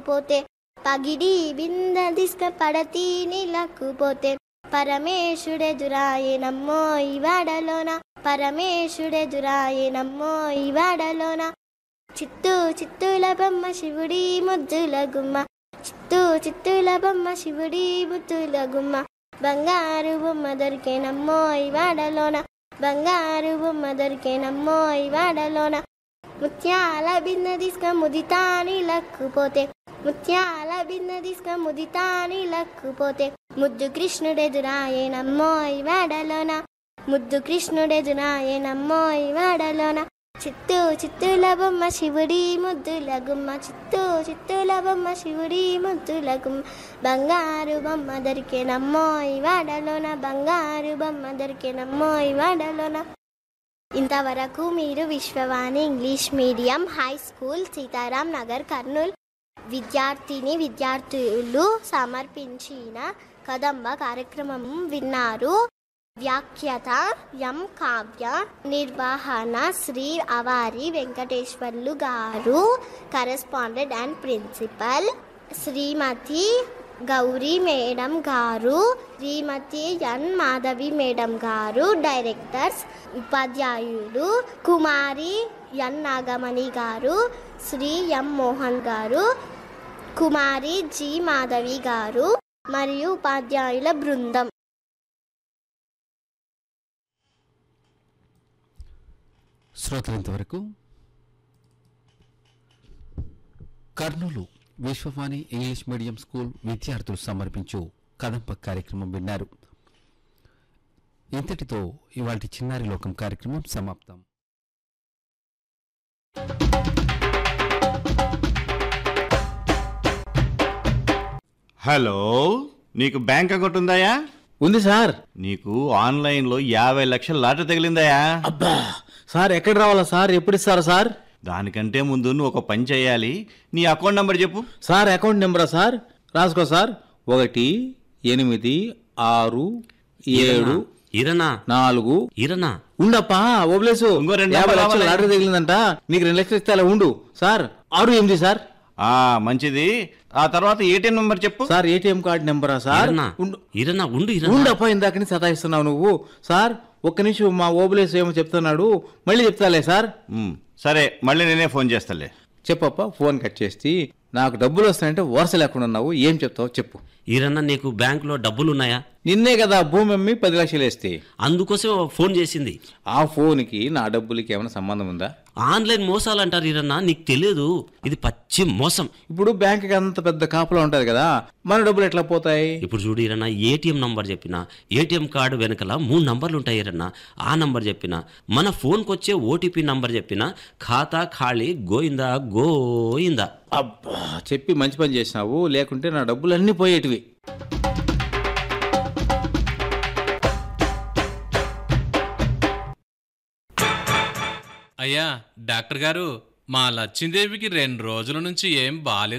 లక్కుపోతే పగిడి బింద దిస్క పడతీ నీలక్కుపోతే పరమేశుడెదురాయే నమ్మో ఈ వాడలోన పరమేశుడెదురాయే నమ్మో ఈ వాడలోన చిత్తూ చిత్తుల బొమ్మ శివుడి ముద్దుల గుమ్మ చిత్తూ చిత్తుల బొమ్మ శివుడి ముద్దుల గుమ్మ బంగారు బొమ్మ దొరికే నమ్మో ఈ వాడలోన బంగారు బొమ్మ దొరికే నమ్మో ఈ వాడలోన ముత్యాల బిన్న తీసుక ముదితాని లక్కుపోతే ముత్యాల బిన్న తీసుక ముదితాని లక్కుపోతే ముద్దు కృష్ణుడెదురాయే నమ్మో ఈ వాడలోన ముద్దు కృష్ణుడెదురాయే నమ్మో ఈ వాడలోన చిత్తూ చిత్తుల బొమ్మ శివుడి ముద్దుల గుమ్మ చిత్తూ చిత్తుల బొమ్మ శివుడి ముద్దుల గుమ్మ బంగారు బొమ్మ దొరికే నమ్మో ఈ వాడలోన బంగారు బొమ్మ దొరికే నమ్మో ఈ వాడలోన ఇంతవరకు మీరు Vishwavani English medium high school Sitaram Nagar Kurnool విద్యార్థిని విద్యార్థులు సమర్పించిన కదంబ కార్యక్రమం విన్నారు వ్యాఖ్యత ఎం కావ్య నిర్వహణ శ్రీ అవారి వెంకటేశ్వర్లు గారు correspondent and principal Shrimati Gowri madam గారు శ్రీమతి ఎన్ మాధవి మేడం గారు డైరెక్టర్స్ ఉపాధ్యాయుడు కుమారి ఎన్ నాగమణి గారు శ్రీ ఎం మోహన్ గారు కుమారి జి మాధవి గారు మరియు ఉపాధ్యాయుల బృందం శ్రోతలు ఇంతవరకు Kurnool Vishwavani English medium school విద్యార్థులు సమర్పించు కదంప కార్యక్రమం విన్నారు ఇంతటితో ఇవాటి చిన్నారి లోకం కార్యక్రమం సమాప్తం హలో నీకు బ్యాంక్ అకౌంట్ ఉందాయా ఉంది సార్ నీకు ఆన్లైన్లో యాభై లక్షల లాట తగిలిందాయా అబ్బా సార్ ఎక్కడ రావాలా సార్ ఎప్పుడు ఇస్తారా సార్ దానికంటే ముందు నువ్వు ఒక పని చేయాలి నీ అకౌంట్ నంబర్ చెప్పు సార్ అకౌంట్ నెంబరా సార్ రాసుకో సార్ ఒకటి ఎనిమిది ఆరు ఏడు ఇరనా నాలుగు ఇరనా ఉండప్పా ఓబ్లేసు ఇంకో రెండు యాభై నెంబర్లు లక్షలు రావాలి. లాటరీ తగిలిందంట నీకు రెండు లక్షలు ఇస్తే అలా ఉండు సార్ ఆరు ఎనిమిది సార్ ఆ మంచిది ఆ తర్వాత ఏటీఎం నంబర్ చెప్పు సార్ ఏటీఎం కార్డు నెంబరా సార్ ఇరనా ఉండు ఇరనా ఉండు ఇరనా ఉండప్పా ఇందాకని సతాయిస్తున్నావు నువ్వు సార్ ఒక్క నిమిషం మా ఓబులేసు ఏమో చెప్తున్నాడు మళ్ళీ చెప్తాలే సార్ ఉమ్, సరే మళ్ళీ నేనే ఫోన్ చేస్తాలే చెప్పప్ప ఫోన్ కట్ చేసి నాకు డబ్బులు వస్తాయంటే వరుస లేకుండా ఉన్నావు ఏం చెప్తావు చెప్పు ఇరన్నా నీకు బ్యాంకులో డబ్బులున్నాయా నిన్నే కదా భూమి అమ్మి పది లక్షలు వేస్తే అందుకోసం ఫోన్ చేసింది ఆ ఫోన్కి నా డబ్బులకి ఏమైనా సంబంధం ఉందా ఆన్లైన్ మోసాలు అంటారు ఇరన్నా నీకు తెలియదు ఇది పచ్చి మోసం ఇప్పుడు బ్యాంక్కి అంత పెద్ద కాపులో ఉంటుంది కదా మన డబ్బులు ఎట్లా పోతాయి ఇప్పుడు చూడు ఇరన్నా ఏటీఎం నంబర్ చెప్పిన ఏటీఎం కార్డు వెనకల మూడు నంబర్లు ఉంటాయి ఇరన్నా ఆ నంబర్ చెప్పిన మన ఫోన్కి వచ్చే ఓటీపీ నంబర్ చెప్పిన ఖాతా ఖాళీ గోయిందా గోయిందా అబ్బా చెప్పి మంచి పని చేసినావు లేకుంటే నా డబ్బులు అన్నీ పోయేటివి అయ్యా డాక్టర్ గారు మా లచ్చిందేవికి రెండు రోజుల నుంచి ఏం బాలేదు